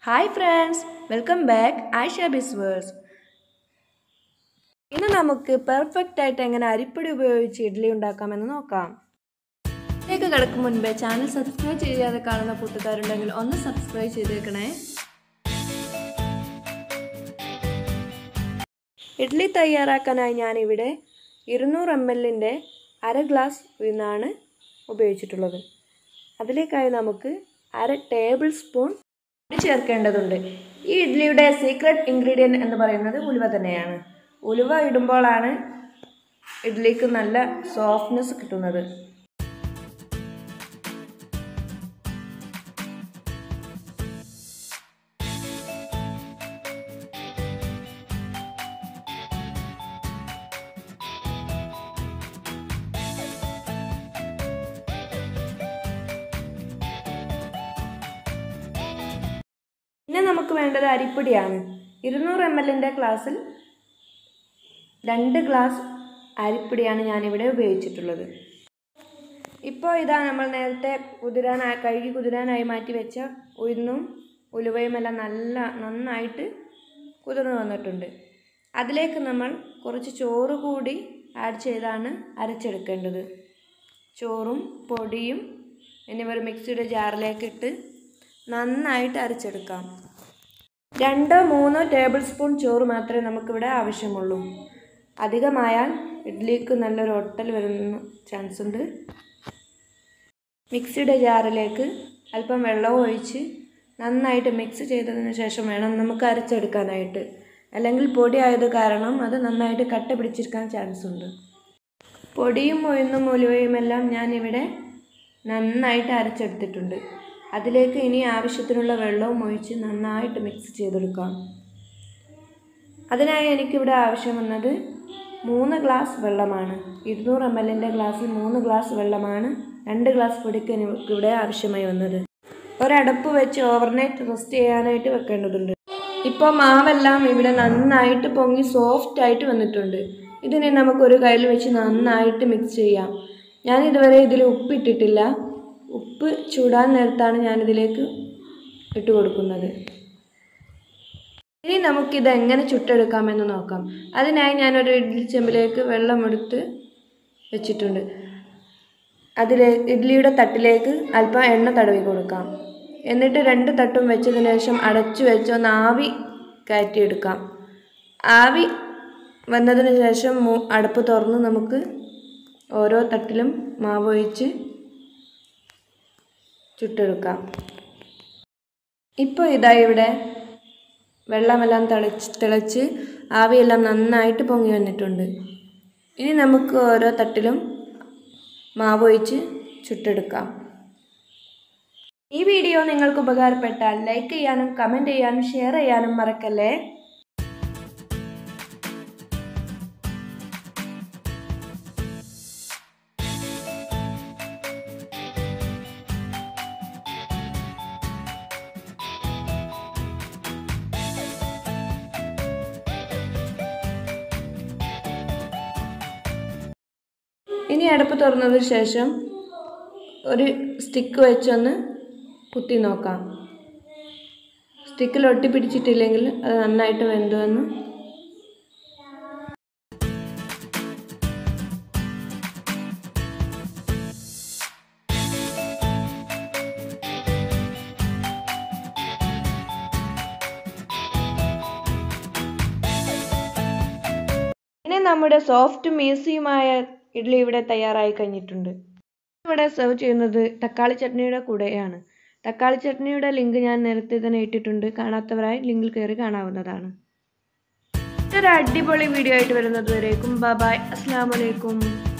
hi friends welcome back Ayisha ബിസ് വേഴ്സ് ഇന്ന് നമുക്ക് പെർഫെക്റ്റ് ആയിട്ട് എങ്ങനെ അരിപ്പൊടി ഉപയോഗിച്ച് ഇഡ്ഡലി ഉണ്ടാക്കാമെന്ന് നോക്കാം ഇതിലേക്ക് കിടക്കും മുൻപേ ചാനൽ സബ്സ്ക്രൈബ് ചെയ്യാതെ കാണുന്ന കൂട്ടുകാരുണ്ടെങ്കിൽ ഒന്ന് സബ്സ്ക്രൈബ് ചെയ്തേക്കണേ ഇഡ്ഡലി തയ്യാറാക്കാനായി ഞാനിവിടെ ഇരുന്നൂറ് എം എല്ലിൻ്റെ അര ഗ്ലാസ് ഉഴുന്നാണ് ഉപയോഗിച്ചിട്ടുള്ളത് അതിലേക്കായി നമുക്ക് അര ടേബിൾ സ്പൂൺ പൊടി ചേർക്കേണ്ടതുണ്ട് ഈ ഇഡ്ഡലിയുടെ സീക്രട്ട് ഇൻഗ്രീഡിയൻറ്റ് എന്ന് പറയുന്നത് ഉലുവ തന്നെയാണ് ഉലുവ ഇടുമ്പോഴാണ് ഇഡ്ഡലിക്ക് നല്ല സോഫ്റ്റ്നെസ് കിട്ടുന്നത് പിന്നെ നമുക്ക് വേണ്ടത് അരിപ്പൊടിയാണ് ഇരുന്നൂറ് എം എല്ലിൻ്റെ ഗ്ലാസ്സിൽ രണ്ട് ഗ്ലാസ് അരിപ്പൊടിയാണ് ഞാനിവിടെ ഉപയോഗിച്ചിട്ടുള്ളത് ഇപ്പോൾ ഇതാ നമ്മൾ നേരത്തെ കുതിരാനായി കഴുകി കുതിരാനായി മാറ്റി വെച്ച ഉഴുന്നും ഉലുവയും എല്ലാം നല്ല നന്നായിട്ട് കുതിർന്ന് വന്നിട്ടുണ്ട് അതിലേക്ക് നമ്മൾ കുറച്ച് ചോറ് കൂടി ആഡ് ചെയ്താണ് അരച്ചെടുക്കേണ്ടത് ചോറും പൊടിയും എന്നിവ ഒരു മിക്സിയുടെ ജാറിലേക്ക് ഇട്ട് നന്നായിട്ട് അരച്ചെടുക്കാം രണ്ടോ മൂന്നോ ടേബിൾ സ്പൂൺ ചോറ് മാത്രമേ നമുക്കിവിടെ ആവശ്യമുള്ളൂ അധികമായാൽ ഇഡ്ഡലിക്ക് നല്ലൊരു ഒട്ടൽ വരുന്ന ചാൻസ് ഉണ്ട് മിക്സിയുടെ ജാറിലേക്ക് അല്പം വെള്ളവും ഒഴിച്ച് നന്നായിട്ട് മിക്സ് ചെയ്തതിന് ശേഷം വേണം നമുക്ക് അരച്ചെടുക്കാനായിട്ട് അല്ലെങ്കിൽ പൊടി ആയത് കാരണം അത് നന്നായിട്ട് കട്ട പിടിച്ചിരിക്കാൻ ചാൻസ് ഉണ്ട് പൊടിയും ഉഴുന്നും ഉലുവയും എല്ലാം ഞാനിവിടെ നന്നായിട്ട് അരച്ചെടുത്തിട്ടുണ്ട് അതിലേക്ക് ഇനി ആവശ്യത്തിനുള്ള വെള്ളവും ഒഴിച്ച് നന്നായിട്ട് മിക്സ് ചെയ്തെടുക്കാം അതിനായി എനിക്കിവിടെ ആവശ്യം വന്നത് മൂന്ന് ഗ്ലാസ് വെള്ളമാണ് ഇരുന്നൂറ് എം എല്ലിൻ്റെ ഗ്ലാസ്സിൽ മൂന്ന് ഗ്ലാസ് വെള്ളമാണ് രണ്ട് ഗ്ലാസ് പൊടിക്ക് എനിക്കിവിടെ ആവശ്യമായി വന്നത് ഒരടപ്പ് വെച്ച് ഓവർനൈറ്റ് റെസ്റ്റ് ചെയ്യാനായിട്ട് വെക്കേണ്ടതുണ്ട് ഇപ്പോൾ മാവെല്ലാം ഇവിടെ നന്നായിട്ട് പൊങ്ങി സോഫ്റ്റ് ആയിട്ട് വന്നിട്ടുണ്ട് ഇതിനെ നമുക്കൊരു കയ്യിൽ വെച്ച് നന്നായിട്ട് മിക്സ് ചെയ്യാം ഞാൻ ഇതുവരെ ഇതിൽ ഉപ്പിട്ടിട്ടില്ല ഉപ്പ് ചൂടാൻ നേരത്താണ് ഞാനിതിലേക്ക് ഇട്ട് കൊടുക്കുന്നത് ഇനി നമുക്കിത് എങ്ങനെ ചുട്ടെടുക്കാമെന്ന് നോക്കാം അതിനായി ഞാനൊരു ഇഡ്ഡലി ചെമ്പിലേക്ക് വെള്ളമെടുത്ത് വെച്ചിട്ടുണ്ട് അതിലെ ഇഡ്ഡലിയുടെ തട്ടിലേക്ക് അല്പം എണ്ണ തടവി കൊടുക്കാം എന്നിട്ട് രണ്ട് തട്ടും വെച്ചതിന് ശേഷം അടച്ചു വെച്ച് ഒന്ന് ആവി കയറ്റിയെടുക്കാം ആവി വന്നതിന് ശേഷം മൂ അടുപ്പ് തുറന്ന് നമുക്ക് ഓരോ തട്ടിലും മാവ് ഒഴിച്ച് ചുട്ടെടുക്കാം ഇപ്പോൾ ഇതാ ഇവിടെ വെള്ളമെല്ലാം തിളച്ച് തിളച്ച് ആവിയെല്ലാം നന്നായിട്ട് പൊങ്ങി വന്നിട്ടുണ്ട് ഇനി നമുക്ക് ഓരോ തട്ടിലും മാവ് ഒഴിച്ച് ചുട്ടെടുക്കാം ഈ വീഡിയോ നിങ്ങൾക്ക് ഉപകാരപ്പെട്ടാൽ ലൈക്ക് ചെയ്യാനും കമൻറ്റ് ചെയ്യാനും ഷെയർ ചെയ്യാനും മറക്കല്ലേ ഇനി അടുപ്പ് തുറന്നതിന് ശേഷം ഒരു സ്റ്റിക്ക് വെച്ചൊന്ന് കുത്തി നോക്കാം സ്റ്റിക്കിൽ ഒട്ടി പിടിച്ചിട്ടില്ലെങ്കിൽ അത് നന്നായിട്ട് വെന്തുവെന്ന് ഇനി നമ്മുടെ സോഫ്റ്റ് മീസിയുമായ ഇഡ്ഡലി ഇവിടെ തയ്യാറായി കഴിഞ്ഞിട്ടുണ്ട് ഇവിടെ സെർവ് ചെയ്യുന്നത് തക്കാളി ചട്നിയുടെ കൂടെയാണ് തക്കാളി ചട്നിയുടെ ലിങ്ക് ഞാൻ നേരത്തെ തന്നെ ഇട്ടിട്ടുണ്ട് കാണാത്തവരായി ലിങ്കിൽ കയറി കാണാവുന്നതാണ് ഒരു അടിപൊളി വീഡിയോ ആയിട്ട് വരുന്നത് വരേക്കും ബൈ അസ്സാം വലൈക്കും